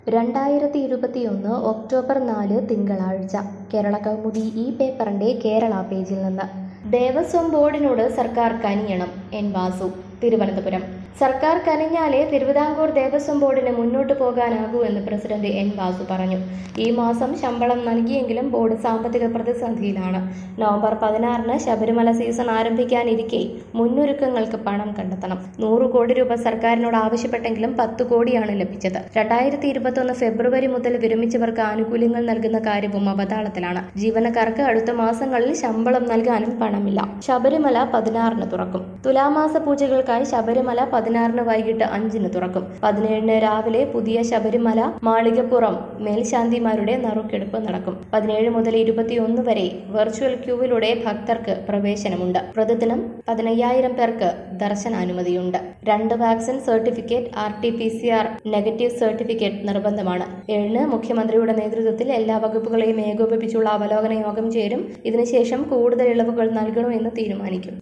രണ്ടായിരത്തി ഇരുപത്തിയൊന്ന് ഒക്ടോബർ നാല് തിങ്കളാഴ്ച കേരള കൗമുദി ഈ പേപ്പറിന്റെ കേരള പേജിൽ നിന്ന് ദേവസ്വം ബോർഡിനോട് സർക്കാർ കനിയണം എൻ വാസു തിരുവനന്തപുരം സർക്കാർ കനിഞ്ഞാലേ തിരുവിതാംകൂർ ദേവസ്വം ബോർഡിന് മുന്നോട്ട് പോകാനാകൂ എന്ന് പ്രസിഡന്റ് എൻ വാസു പറഞ്ഞു ഈ മാസം ശമ്പളം നൽകിയെങ്കിലും ബോർഡ് സാമ്പത്തിക പ്രതിസന്ധിയിലാണ് നവംബർ പതിനാറിന് ശബരിമല സീസൺ ആരംഭിക്കാനിരിക്കെ മുന്നൊരുക്കങ്ങൾക്ക് പണം കണ്ടെത്തണം നൂറ് കോടി രൂപ സർക്കാരിനോട് ആവശ്യപ്പെട്ടെങ്കിലും പത്ത് കോടിയാണ് ലഭിച്ചത് രണ്ടായിരത്തി ഇരുപത്തൊന്ന് ഫെബ്രുവരി മുതൽ വിരമിച്ചവർക്ക് ആനുകൂല്യങ്ങൾ നൽകുന്ന കാര്യവും അവതാളത്തിലാണ് ജീവനക്കാർക്ക് അടുത്ത മാസങ്ങളിൽ ശമ്പളം നൽകാനും പണമില്ല ശബരിമല പതിനാറിന് തുറക്കും തുലാമാസ പൂജകൾക്കായി ശബരിമല പതിനാറിന് വൈകിട്ട് അഞ്ചിന് തുറക്കും പതിനേഴിന് രാവിലെ പുതിയ ശബരിമല മാളികപ്പുറം മേൽശാന്തിമാരുടെ നറുക്കെടുപ്പ് നടക്കും പതിനേഴ് മുതൽ ഇരുപത്തിയൊന്ന് വരെ വെർച്വൽ ക്യൂവിലൂടെ ഭക്തർക്ക് പ്രവേശനമുണ്ട് പ്രതിദിനം പതിനയ്യായിരം പേർക്ക് ദർശനാനുമതിയുണ്ട് രണ്ട് vaccine certificate R T P C R negative certificate നിർബന്ധമാണ് ഏഴിന് മുഖ്യമന്ത്രിയുടെ നേതൃത്വത്തിൽ എല്ലാ വകുപ്പുകളെയും ഏകോപിപ്പിച്ചുള്ള അവലോകന യോഗം ചേരും ഇതിനുശേഷം കൂടുതൽ ഇളവുകൾ നൽകണോ എന്ന് തീരുമാനിക്കും